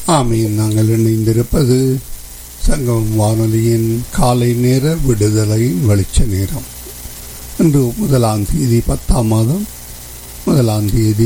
ஆமீன் நாங்கள் இணைந்திருப்பது சங்கம் வானொலியின் காலை நேர விடுதலையின் வெளிச்ச நேரம் இன்று முதலாம் தேதி பத்தாம் மாதம் முதலாம் தேதி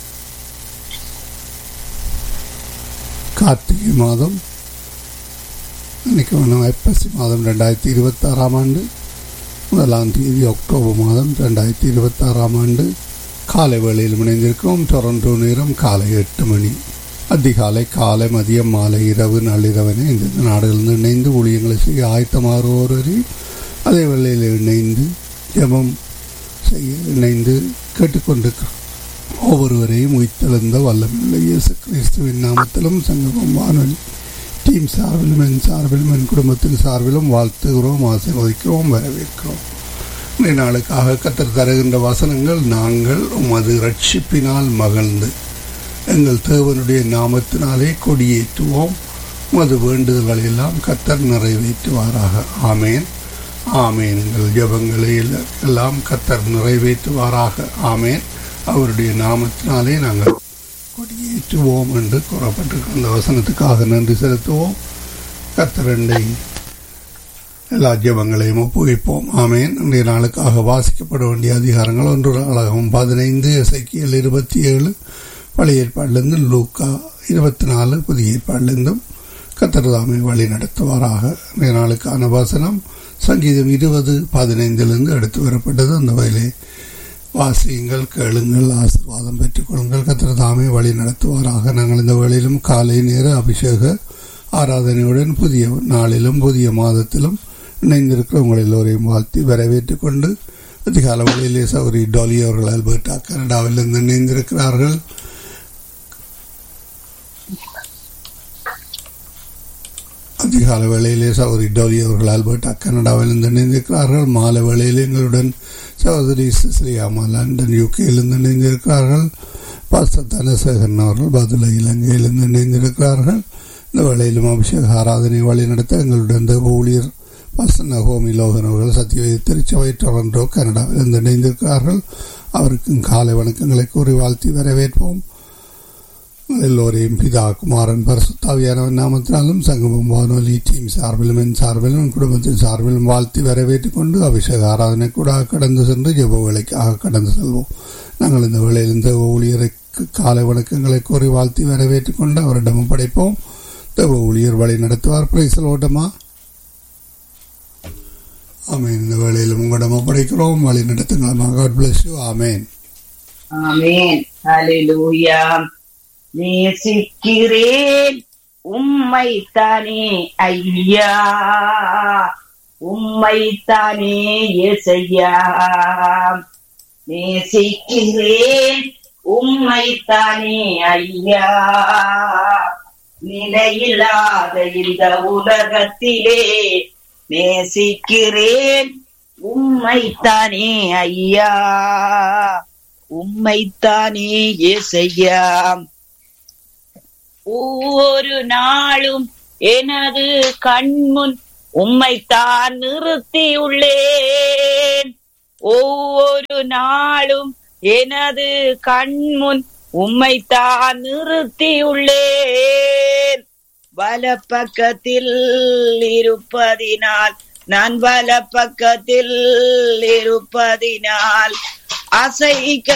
கார்த்திகை மாதம் இன்னைக்கு ஐப்பசி மாதம் ரெண்டாயிரத்தி இருபத்தாறாம் ஆண்டு முதலாம் தேதி அக்டோபர் மாதம் ரெண்டாயிரத்தி இருபத்தாறாம் ஆண்டு காலை வேளையில் இணைந்திருக்கிறோம் டொரண்டோ நேரம் காலை எட்டு மணி அதிகாலை காலை மதியம் மாலை இரவு நள்ளிரவனை இந்த நாடுகளில் இணைந்து ஊழியங்களை செய்ய ஆயத்தமாறுவோர் வரை அதே வேளையில் இணைந்து ஜெபம் செய்ய இணைந்து கேட்டுக்கொண்டிருக்கிறோம் ஒவ்வொருவரையும் உயிர்த்தெழுந்த வல்லமுள்ள இயேசு கிறிஸ்துவின் நாமத்திலும் சங்கமம் வானொலி டீம் சார்பிலும் என் சார்பிலும் என் குடும்பத்தின் சார்பிலும் வாழ்த்துகிறோம் ஆசீர்வதிக்கிறோம் வரவேற்கிறோம் இன்றைய நாளுக்காக கத்தர் தருகின்ற வசனங்கள் நாங்கள் உமது ரட்சிப்பினால் மகிழ்ந்து எங்கள் தேவனுடைய நாமத்தினாலே கொடியேற்றுவோம் உமது வேண்டுதல்களை எல்லாம் கத்தர் நிறைவேற்றுவாராக ஆமேன் ஆமேன் எங்கள் ஜபங்களை எல்லாம் கத்தர் நிறைவேற்றுவாராக ஆமேன் அவருடைய நாமத்தினாலே நாங்கள் கொடியேற்றுவோம் என்று கூறப்பட்டிருக்கிற அந்த வசனத்துக்காக நன்றி செலுத்துவோம் கத்தரண்டை எல்லா ஜபங்களையும் ஒப்புவிப்போம் ஆமேன் இன்றைய நாளுக்காக வாசிக்கப்பட வேண்டிய அதிகாரங்கள் ஒன்று அழகம் பதினைந்து இசைக்கியல் இருபத்தி ஏழு பழைய ஏற்பாடிலிருந்து லூக்கா இருபத்தி நாலு புதிய ஏற்பாடிலிருந்தும் கத்தர்தாமை வழி நடத்துவாராக இன்றைய நாளுக்கான வசனம் சங்கீதம் இருபது பதினைந்திலிருந்து எடுத்து வரப்பட்டது அந்த வயலே வாசியுங்கள் கேளுங்கள் ஆசீர்வாதம் பெற்றுக்கொள்ளுங்கள் கத்திரதாமே வழி நடத்துவாராக நாங்கள் இந்த வேளையிலும் காலை நேர அபிஷேக ஆராதனையுடன் புதிய நாளிலும் புதிய மாதத்திலும் இணைந்திருக்கிற உங்கள் எல்லோரையும் வாழ்த்தி வரவேற்றுக் கொண்டு அதிகால வேளையிலே சௌரி டாலி அவர்கள் அல்பர்டா கனடாவிலிருந்து இணைந்திருக்கிறார்கள் அதிகால வேளையிலே சௌரி டோலி அவர்கள் ஆல்பர்டா கனடாவிலிருந்து இணைந்திருக்கிறார்கள் மாலை வேளையில் எங்களுடன் சகோதரி ஸ்ரீயாமா லண்டன் யூகேயிலிருந்து இணைந்திருக்கிறார்கள் பாஸ்டர் தனசேகரன் அவர்கள் பதுளை இலங்கையிலிருந்து இணைந்திருக்கிறார்கள் இந்த வேளையிலும் அபிஷேக ஆராதனை வழிநடத்த எங்களுடன் தேவ ஊழியர் பாஸ்டர் நகோமி லோகன் அவர்கள் சத்தியவேதி திருச்சபை டொரண்டோ கனடாவிலிருந்து இணைந்திருக்கிறார்கள் அவருக்கும் காலை வணக்கங்களை கூறி வாழ்த்தி வரவேற்போம் எல்லோரையும் பிதா குமாரன் பரசுத்தாவியானவன் நாமத்தினாலும் சங்கமம் வானொலி டீம் சார்பிலும் என் சார்பிலும் என் குடும்பத்தின் சார்பிலும் வாழ்த்தி வரவேற்றுக் கொண்டு அபிஷேக ஆராதனை கூட கடந்து சென்று ஜெப வேலைக்காக கடந்து செல்வோம் நாங்கள் இந்த வேளையில் இந்த ஊழியருக்கு காலை வணக்கங்களை கூறி வாழ்த்தி வரவேற்றுக் கொண்டு அவரிடம் படைப்போம் தேவ ஊழியர் வழி நடத்துவார் பிரைசல் ஓட்டமா ஆமேன் இந்த வேளையில் உங்களிடம் ஒப்படைக்கிறோம் வழி நடத்துங்களா காட் பிளஸ் யூ ஆமேன் ஆமேன் ஹalleluya நேசிக்கிறேன் உம்மை தானே ஐயா உம்மை தானே எசையா நேசிக்கிறேன் உம்மை தானே ஐயா நிலையில்லாத இந்த உலகத்திலே நேசிக்கிறேன் உம்மைத்தானே ஐயா உம்மைத்தானே ஏசையா ஒவ்வொரு நாளும் எனது கண்முன் உம்மைத்தான் நிறுத்தியுள்ளேன் ஒவ்வொரு நாளும் எனது கண்முன் உம்மைத்தான் நிறுத்தியுள்ளேன் வல பக்கத்தில் இருப்பதினால் நான் வல பக்கத்தில் இருப்பதினால் அசைக்க